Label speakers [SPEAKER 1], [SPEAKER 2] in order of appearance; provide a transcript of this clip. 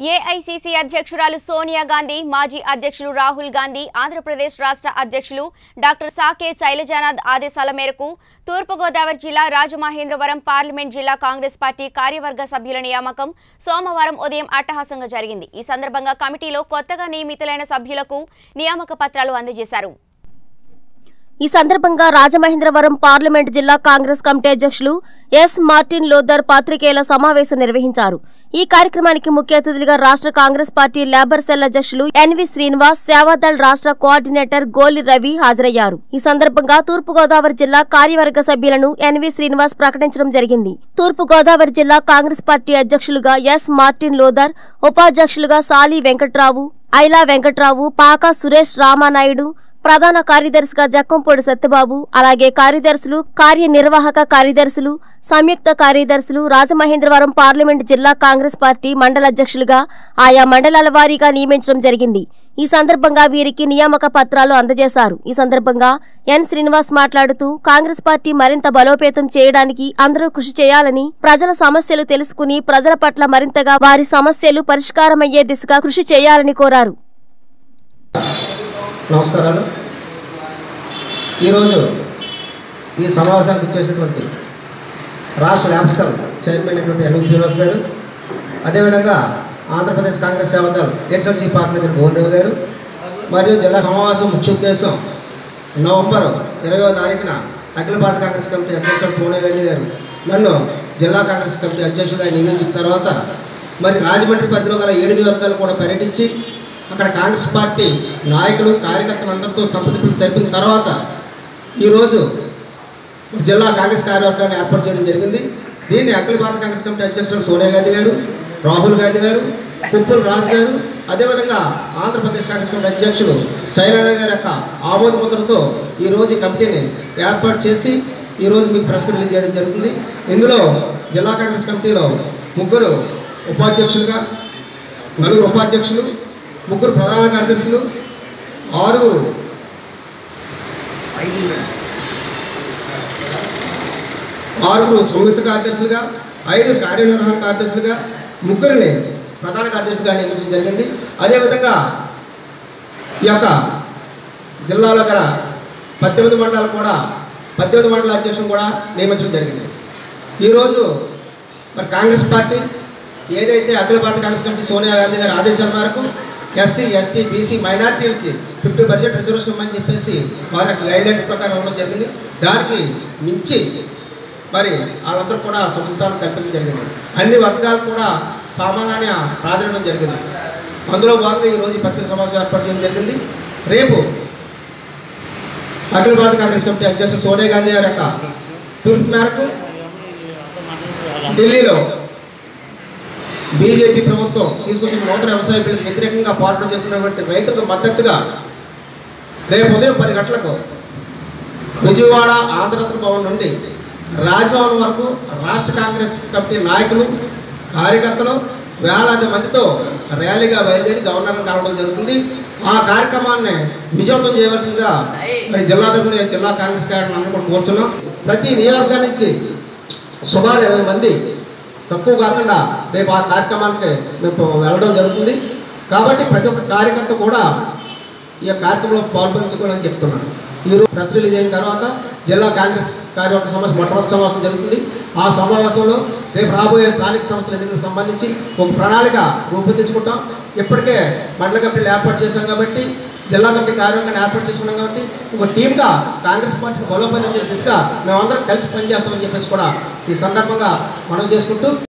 [SPEAKER 1] AICC అధ్యక్షురాలు సోనియా గాంధీ మాజీ అధ్యక్షులు రాహుల్ గాంధీ ఆంధ్రప్రదేశ్ రాష్ట్ర అధ్యక్షులు డాక్టర్ సాకే శైలజానాథ్ ఆదేశాల మేరకు తూర్పుగోదావరి జిల్లా రాజమహేంద్రవరం పార్లమెంట్ జిల్లా కాంగ్రెస్ పార్టీ కార్యవర్గ సభ్యుల నియామకం సోమవారం ఉదయం అట్టహాసంగా జరిగింది ఈ సందర్భంగా కమిటీలో కొత్తగా నియమితులైన సభ్యులకు నియామక పత్రాలు అందజేశారు
[SPEAKER 2] ఈ సందర్భంగా రాజమహేంద్రవరం పార్లమెంట్ జిల్లా కాంగ్రెస్ కమిటీ అధ్యక్షులు ఎస్ మార్టిన్ లోదర్ పాత్రికేయుల సమావేశం నిర్వహించారు ఈ కార్యక్రమానికి ముఖ్య అతిథులుగా రాష్ట్ర కాంగ్రెస్ పార్టీ లేబర్ సెల్ అధ్యక్షులు ఎన్వి శ్రీనివాస్ సేవాదళ్ రాష్ట్ర కోఆర్డినేటర్ గోలి రవి హాజరయ్యారు ఈ సందర్భంగా తూర్పుగోదావరి జిల్లా కార్యవర్గ సభ్యులను ఎన్వి శ్రీనివాస్ ప్రకటించడం జరిగింది తూర్పుగోదావరి జిల్లా కాంగ్రెస్ పార్టీ అధ్యక్షులుగా ఎస్ మార్టిన్ లోదర్ ఉపాధ్యక్షులుగా సాలి వెంకట్రావు ఐలా వెంకట్రావు పాకా సురేష్ రామానాయుడు ప్రధాన కార్యదర్శిగా జక్కంపూడి సత్యబాబు అలాగే కార్యదర్శులు కార్యనిర్వాహక కార్యదర్శులు సంయుక్త కార్యదర్శులు రాజమహేంద్రవరం పార్లమెంట్ జిల్లా కాంగ్రెస్ పార్టీ మండల అధ్యక్షులుగా ఆయా మండలాల వారీగా నియమించడం జరిగింది ఈ సందర్భంగా వీరికి నియామక పత్రాలు అందజేశారు ఈ సందర్భంగా ఎన్ శ్రీనివాస్ మాట్లాడుతూ కాంగ్రెస్ పార్టీ మరింత బలోపేతం చేయడానికి అందరూ కృషి చేయాలని ప్రజల సమస్యలు తెలుసుకుని ప్రజల పట్ల మరింతగా వారి సమస్యలు పరిష్కారమయ్యే దిశగా కృషి చేయాలని కోరారు
[SPEAKER 3] నమస్కారాలు ఈరోజు ఈ సమావేశానికి ఇచ్చేటటువంటి రాష్ట్ర ల్యాబ్సల్ చైర్మన్ అయినటువంటి ఎన్వి శ్రీనివాస్ గారు అదేవిధంగా ఆంధ్రప్రదేశ్ కాంగ్రెస్ సేవదల్ ఎడ్సెన్సీ పార్టీ భువనదేవ్ గారు మరియు జిల్లా సమావేశం ముఖ్య ఉద్దేశం నవంబర్ ఇరవయో తారీఖున అఖిల భారత కాంగ్రెస్ కమిటీ అధ్యక్షుడు సోనియా గాంధీ గారు నన్ను జిల్లా కాంగ్రెస్ కమిటీ అధ్యక్షుడిగా నియమించిన తర్వాత మరి రాజమండ్రి పరిధిలో గల ఏడు నియోజకవర్గాలు కూడా పర్యటించి అక్కడ కాంగ్రెస్ పార్టీ నాయకులు కార్యకర్తలందరితో సంప్రదింపులు జరిపిన తర్వాత ఈరోజు జిల్లా కాంగ్రెస్ కార్యవర్గాన్ని ఏర్పాటు చేయడం జరిగింది దీన్ని అఖిల భారత కాంగ్రెస్ కమిటీ అధ్యక్షుడు సోనియా గాంధీ గారు రాహుల్ గాంధీ గారు కుప్పుల రాజు గారు అదేవిధంగా ఆంధ్రప్రదేశ్ కాంగ్రెస్ కమిటీ అధ్యక్షులు శైలజ గారి యొక్క ఆమోద ముద్రతో ఈరోజు ఈ కమిటీని ఏర్పాటు చేసి ఈరోజు మీకు ప్రెస్ రిలీజ్ చేయడం జరుగుతుంది ఇందులో జిల్లా కాంగ్రెస్ కమిటీలో ముగ్గురు ఉపాధ్యక్షులుగా నలుగురు ఉపాధ్యక్షులు ముగ్గురు ప్రధాన కార్యదర్శులు ఆరుగురు ఆరుగురు సంయుక్త కార్యదర్శులుగా ఐదు కార్యనిర్వహణ కార్యదర్శులుగా ముగ్గురిని ప్రధాన కార్యదర్శిగా నియమించడం జరిగింది అదేవిధంగా ఈ యొక్క జిల్లాలో గల పద్దెనిమిది మండలాలు కూడా పద్దెనిమిది మండల అధ్యక్షులు కూడా నియమించడం జరిగింది ఈరోజు మరి కాంగ్రెస్ పార్టీ ఏదైతే అఖిల భారత కాంగ్రెస్ కమిటీ సోనియా గాంధీ గారి ఆదేశాల మేరకు ఎస్సీ ఎస్టీ బీసీ మైనార్టీలకి ఫిఫ్టీ పర్సెంట్ రిజర్వేషన్ ఇవ్వమని చెప్పేసి వారి యొక్క గైడ్లైన్స్ ప్రకారం ఇవ్వడం జరిగింది దానికి మించి మరి వాళ్ళందరూ కూడా సంస్థానం కల్పించడం జరిగింది అన్ని వర్గాలు కూడా సామాన్య ప్రాధాన్యం జరిగింది అందులో భాగంగా ఈరోజు ఈ పత్రిక సమావేశం ఏర్పాటు చేయడం జరిగింది రేపు అఖిల భారత కాంగ్రెస్ కమిటీ అధ్యక్షుడు సోనియా గాంధీ గారి యొక్క పిలుపు మేరకు ఢిల్లీలో బీజేపీ ప్రభుత్వం తీసుకొచ్చిన నూతన వ్యవసాయ బిల్లుకు వ్యతిరేకంగా పోరాటం చేస్తున్నటువంటి రైతులకు మద్దతుగా రేపు ఉదయం పది గంటలకు విజయవాడ ఆంధ్రరత్న భవన్ నుండి రాజ్భవన్ వరకు రాష్ట్ర కాంగ్రెస్ కమిటీ నాయకులు కార్యకర్తలు వేలాది మందితో ర్యాలీగా బయలుదేరి గవర్నర్ని కలవడం జరుగుతుంది ఆ కార్యక్రమాన్ని విజయవంతం చేయవలసిందిగా మరి జిల్లా తరఫున జిల్లా కాంగ్రెస్ కార్యక్రమం అందరూ కూడా కూర్చున్నాం ప్రతి నియోజకవర్గం నుంచి సుమారు ఇరవై మంది తక్కువ కాకుండా రేపు ఆ కార్యక్రమానికి మేము వెళ్ళడం జరుగుతుంది కాబట్టి ప్రతి ఒక్క కార్యకర్త కూడా ఈ యొక్క కార్యక్రమంలో పాల్పంచుకోవాలని చెప్తున్నాను ఈరోజు ప్రెస్ రిలీజ్ అయిన తర్వాత జిల్లా కాంగ్రెస్ కార్యవర్గ సమావేశం మొట్టమొదటి సమావేశం జరుగుతుంది ఆ సమావేశంలో రేపు రాబోయే స్థానిక సంస్థల ఎన్నికలకు సంబంధించి ఒక ప్రణాళిక రూపొందించుకుంటాం ఇప్పటికే మండల కమిటీలు ఏర్పాటు చేశాం కాబట్టి జిల్లా కమిటీ కార్యవర్గాన్ని ఏర్పాటు చేసుకున్నాం కాబట్టి ఒక టీమ్గా కాంగ్రెస్ పార్టీని బలోపేతం చేసే దిశగా మేమందరం కలిసి పనిచేస్తామని చెప్పేసి కూడా ఈ సందర్భంగా మనం చేసుకుంటూ